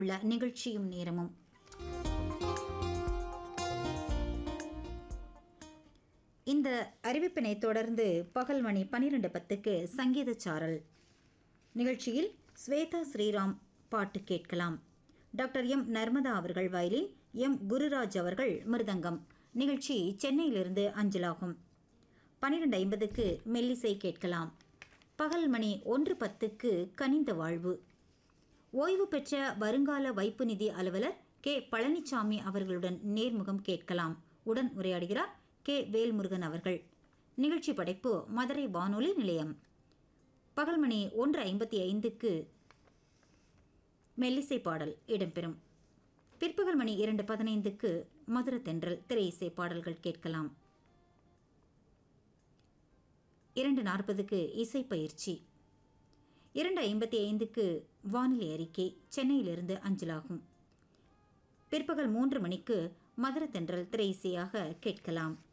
உள்ள நிகழ்ச்சியும் நேரமும் இந்த அறிவிப்பினை தொடர்ந்து பகல் மணி பன்னிரண்டு பத்துக்கு சங்கீத சாரல் நிகழ்ச்சியில் ஸ்வேதா ஸ்ரீராம் பாட்டு கேட்கலாம் டாக்டர் எம் நர்மதா அவர்கள் வயலின் எம் குருராஜ் அவர்கள் மிருதங்கம் நிகழ்ச்சி சென்னையிலிருந்து அஞ்சலாகும் பன்னிரெண்டு ஐம்பதுக்கு மெல்லிசை கேட்கலாம் பகல் மணி ஒன்று பத்துக்கு கனிந்த வாழ்வு ஓய்வு பெற்ற வருங்கால வைப்பு நிதி அலுவலர் கே பழனிசாமி அவர்களுடன் நேர்முகம் கேட்கலாம் உடன் உரையாடுகிறார் கே வேல்முருகன் அவர்கள் நிகழ்ச்சி படைப்பு மதுரை வானொலி நிலையம் பகல் மணி ஒன்று ஐம்பத்தி ஐந்துக்கு மெல்லிசை பாடல் இடம்பெறும் பிற்பகல் மணி இரண்டு பதினைந்துக்கு மதுர தென்றல் திரை இசை பாடல்கள் கேட்கலாம் இரண்டு நாற்பதுக்கு இசை பயிற்சி இரண்டு ஐம்பத்தி ஐந்துக்கு வானிலை அறிக்கை சென்னையிலிருந்து அஞ்சலாகும் பிற்பகல் மூன்று மணிக்கு மதுர தென்றல் திரை இசையாக கேட்கலாம்